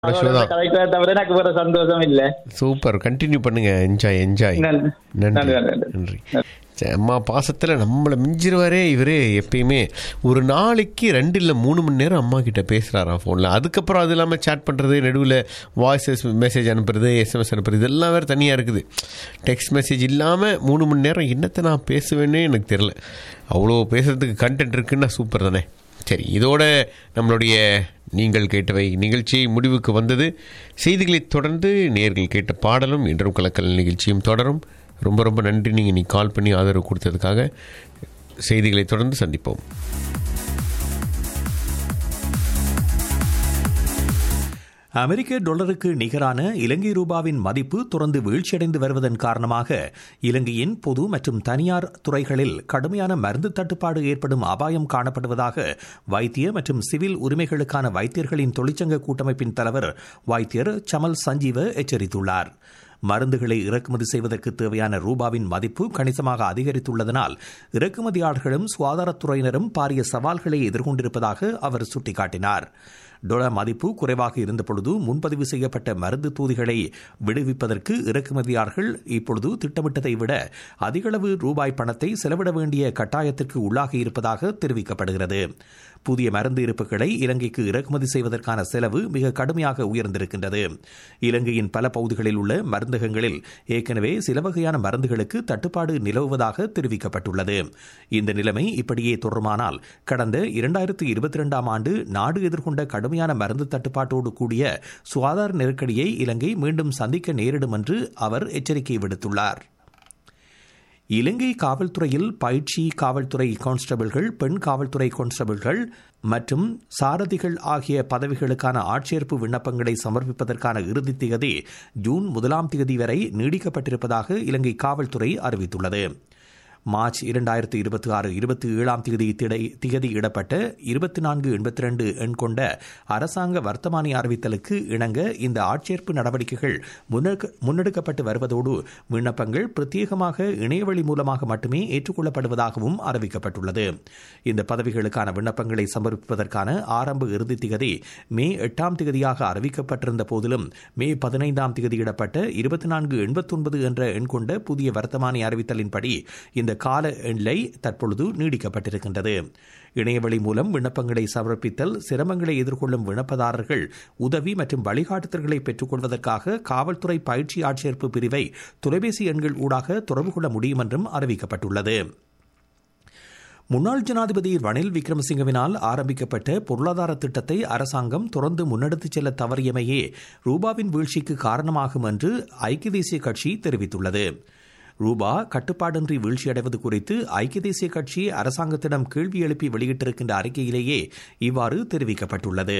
Show தான் கதைக்கிறத தவிர எனக்கு வேற சந்தோஷம் இல்ல சூப்பர் கண்டினியூ பண்ணுங்க என்ஜாய் என்ஜாய் நன்றி. நன்றி நன்றி, நன்றி. நன்றி சரி, அம்மா பாசத்தில் நம்மளை மிஞ்சிருவாரே இவரு எப்பயுமே ஒரு நாளைக்கு ரெண்டு இல்லை மூணு மணி நேரம் அம்மா கிட்ட பேசுகிறாராம் ஃபோனில் அதுக்கப்புறம் அது இல்லாமல் சேட் பண்ணுறது நடுவில் வாய்ஸஸ் மெசேஜ் அனுப்புறது எஸ்எம்எஸ் அனுப்புறது இதெல்லாம் வேறு தனியாக இருக்குது டெக்ஸ்ட் மெசேஜ் இல்லாமல் மூணு மணி நேரம் என்னத்தை நான் பேசுவேன்னே எனக்கு தெரில அவ்வளோ பேசுறதுக்கு கண்டென்ட் இருக்குன்னா சூப்பர் தானே சரி இதோட நம்மளுடைய நீங்கள் கேட்டவை நிகழ்ச்சி முடிவுக்கு வந்தது செய்திகளைத் தொடர்ந்து நேர்கள் கேட்ட பாடலும் இன்றும் கலக்கல் நிகழ்ச்சியும் தொடரும் ரொம்ப ரொம்ப நன்றி நீங்கள் நீ கால் பண்ணி ஆதரவு கொடுத்ததுக்காக செய்திகளை தொடர்ந்து சந்திப்போம் அமெரிக்க டாலருக்கு நிகரான இலங்கை ரூபாவின் மதிப்பு தொடர்ந்து வீழ்ச்சியடைந்து வருவதன் காரணமாக இலங்கையின் பொது மற்றும் தனியார் துறைகளில் கடுமையான மருந்து தட்டுப்பாடு ஏற்படும் அபாயம் காணப்படுவதாக வைத்திய மற்றும் சிவில் உரிமைகளுக்கான வைத்தியர்களின் தொழிற்சங்க கூட்டமைப்பின் தலைவர் வைத்தியர் சமல் சஞ்சீவ எச்சரித்துள்ளார் மருந்துகளை இறக்குமதி செய்வதற்கு தேவையான ரூபாவின் மதிப்பு கணிசமாக அதிகரித்துள்ளதனால் இறக்குமதியாளர்களும் சுகாதாரத்துறையினரும் பாரிய சவால்களை எதிர்கொண்டிருப்பதாக அவர் சுட்டிக்காட்டினார் டொலர் மதிப்பு குறைவாக இருந்தபொழுது முன்பதிவு செய்யப்பட்ட மருந்து தூதிகளை விடுவிப்பதற்கு இறக்குமதியாளர்கள் இப்பொழுது திட்டமிட்டதை விட அதிகளவு ரூபாய் பணத்தை செலவிட வேண்டிய கட்டாயத்திற்கு உள்ளாகி இருப்பதாக தெரிவிக்கப்படுகிறது புதிய மருந்து இருப்புகளை இலங்கைக்கு இறக்குமதி செய்வதற்கான செலவு மிக கடுமையாக உயர்ந்திருக்கின்றது இலங்கையின் பல பகுதிகளில் உள்ள மருந்தகங்களில் ஏற்கனவே சில வகையான மருந்துகளுக்கு தட்டுப்பாடு நிலவுவதாக தெரிவிக்கப்பட்டுள்ளது இந்த நிலைமை இப்படியே தொடருமானால் கடந்த இரண்டாயிரத்து இருபத்தி இரண்டாம் ஆண்டு நாடு எதிர்கொண்ட கடுமையான மருந்து தட்டுப்பாட்டோடு கூடிய சுகாதார நெருக்கடியை இலங்கை மீண்டும் சந்திக்க நேரிடும் என்று அவர் எச்சரிக்கை விடுத்துள்ளார் இலங்கை காவல்துறையில் பயிற்சி காவல்துறை கான்ஸ்டபிள்கள் பெண் காவல்துறை கான்ஸ்டபிள்கள் மற்றும் சாரதிகள் ஆகிய பதவிகளுக்கான ஆட்சேர்ப்பு விண்ணப்பங்களை சமர்ப்பிப்பதற்கான இறுதி திகதி ஜூன் முதலாம் திகதி வரை நீடிக்கப்பட்டிருப்பதாக இலங்கை காவல்துறை அறிவித்துள்ளது மார்ச் இரண்டாயிரத்து இருபத்தி ஆறு இருபத்தி ஏழாம் தேதி திகதியிடப்பட்ட இருபத்தி நான்கு எண்பத்தி ரெண்டு எண் கொண்ட அரசாங்க வர்த்தமானி அறிவித்தலுக்கு இணங்க இந்த ஆட்சேர்ப்பு நடவடிக்கைகள் முன்னெடுக்கப்பட்டு வருவதோடு விண்ணப்பங்கள் பிரத்யேகமாக இணையவழி மூலமாக மட்டுமே ஏற்றுக்கொள்ளப்படுவதாகவும் அறிவிக்கப்பட்டுள்ளது இந்த பதவிகளுக்கான விண்ணப்பங்களை சமர்ப்பிப்பதற்கான ஆரம்ப இறுதி திகதி மே எட்டாம் திகதியாக அறிவிக்கப்பட்டிருந்த போதிலும் மே பதினைந்தாம் திகதியிடப்பட்ட இருபத்தி நான்கு எண்பத்தொன்பது என்ற எண் கொண்ட புதிய வர்த்தமானி அறிவித்தலின்படி இந்த கால எல்லை தற்பொழுது நீடிக்கப்பட்டிருக்கின்றது இணையவழி மூலம் விண்ணப்பங்களை சமர்ப்பித்தல் சிரமங்களை எதிர்கொள்ளும் விண்ணப்பதாரர்கள் உதவி மற்றும் வழிகாட்டுதல்களை பெற்றுக்கொள்வதற்காக காவல்துறை பயிற்சி ஆட்சேர்ப்பு பிரிவை தொலைபேசி எண்கள் ஊடாக தொடர்பு கொள்ள முடியும் என்றும் அறிவிக்கப்பட்டுள்ளது முன்னாள் ஜனாதிபதி ரணில் விக்ரமசிங்கவினால் ஆரம்பிக்கப்பட்ட பொருளாதார திட்டத்தை அரசாங்கம் தொடர்ந்து முன்னெடுத்துச் செல்ல தவறியமையே ரூபாவின் வீழ்ச்சிக்கு காரணமாகும் என்று ஐக்கிய தேசிய கட்சி தெரிவித்துள்ளது ரூபா கட்டுப்பாடின்றி வீழ்ச்சியடைவது குறித்து ஐக்கிய தேசிய கட்சி அரசாங்கத்திடம் கேள்வி எழுப்பி வெளியிட்டிருக்கின்ற அறிக்கையிலேயே இவ்வாறு தெரிவிக்கப்பட்டுள்ளது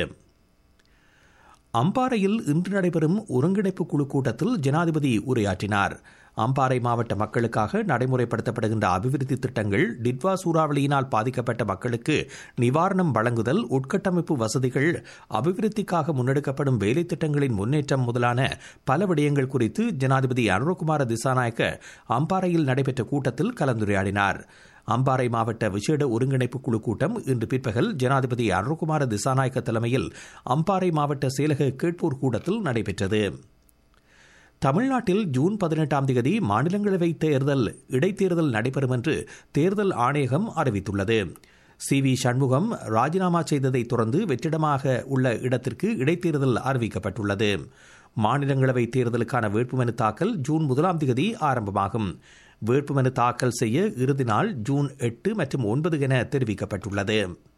அம்பாறையில் இன்று நடைபெறும் ஒருங்கிணைப்பு குழு கூட்டத்தில் ஜனாதிபதி உரையாற்றினார் அம்பாறை மாவட்ட மக்களுக்காக நடைமுறைப்படுத்தப்படுகின்ற அபிவிருத்தி திட்டங்கள் டிட்வா சூறாவளியினால் பாதிக்கப்பட்ட மக்களுக்கு நிவாரணம் வழங்குதல் உட்கட்டமைப்பு வசதிகள் அபிவிருத்திக்காக முன்னெடுக்கப்படும் வேலை திட்டங்களின் முன்னேற்றம் முதலான பல விடயங்கள் குறித்து ஜனாதிபதி அனுரகுமார திசாநாயக்க அம்பாறையில் நடைபெற்ற கூட்டத்தில் கலந்துரையாடினார் அம்பாறை மாவட்ட விசேட ஒருங்கிணைப்பு குழு கூட்டம் இன்று பிற்பகல் ஜனாதிபதி அனுகுமார திசாநாயக்க தலைமையில் அம்பாறை மாவட்ட செயலக கேட்போர் கூட்டத்தில் நடைபெற்றது தமிழ்நாட்டில் ஜூன் பதினெட்டாம் தேதி மாநிலங்களவை தேர்தல் இடைத்தேர்தல் நடைபெறும் என்று தேர்தல் ஆணையகம் அறிவித்துள்ளது சி வி சண்முகம் ராஜினாமா செய்ததை தொடர்ந்து வெற்றிடமாக உள்ள இடத்திற்கு இடைத்தேர்தல் அறிவிக்கப்பட்டுள்ளது மாநிலங்களவை தேர்தலுக்கான வேட்புமனு தாக்கல் ஜூன் முதலாம் தேதி ஆரம்பமாகும் வேட்புமனு தாக்கல் செய்ய இறுதி நாள் ஜூன் எட்டு மற்றும் ஒன்பது என தெரிவிக்கப்பட்டுள்ளது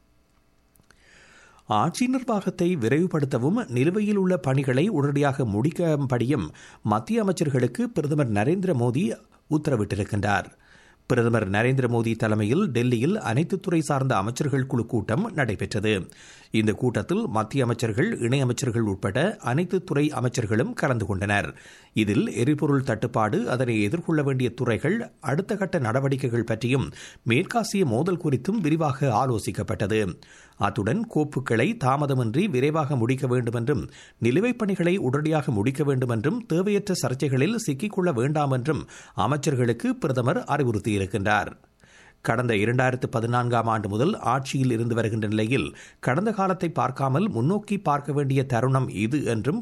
ஆட்சி நிர்வாகத்தை விரைவுபடுத்தவும் நிலுவையில் உள்ள பணிகளை உடனடியாக முடிக்கும்படியும் மத்திய அமைச்சர்களுக்கு பிரதமர் நரேந்திர மோடி உத்தரவிட்டிருக்கின்றார் பிரதமர் நரேந்திர மோடி தலைமையில் டெல்லியில் அனைத்து துறை சார்ந்த அமைச்சர்கள் குழு கூட்டம் நடைபெற்றது இந்த கூட்டத்தில் மத்திய அமைச்சர்கள் இணையமைச்சர்கள் உட்பட அனைத்து துறை அமைச்சர்களும் கலந்து கொண்டனர் இதில் எரிபொருள் தட்டுப்பாடு அதனை எதிர்கொள்ள வேண்டிய துறைகள் அடுத்த கட்ட நடவடிக்கைகள் பற்றியும் மேற்காசிய மோதல் குறித்தும் விரிவாக ஆலோசிக்கப்பட்டது அத்துடன் கோப்புகளை தாமதமின்றி விரைவாக முடிக்க வேண்டும் என்றும் நிலுவைப் பணிகளை உடனடியாக முடிக்க வேண்டும் என்றும் தேவையற்ற சர்ச்சைகளில் சிக்கிக்கொள்ள வேண்டாம் என்றும் அமைச்சர்களுக்கு பிரதமர் அறிவுறுத்தியிருக்கின்றார் கடந்த இரண்டாயிரத்து பதினான்காம் ஆண்டு முதல் ஆட்சியில் இருந்து வருகின்ற நிலையில் கடந்த காலத்தை பார்க்காமல் முன்னோக்கி பார்க்க வேண்டிய தருணம் இது என்றும்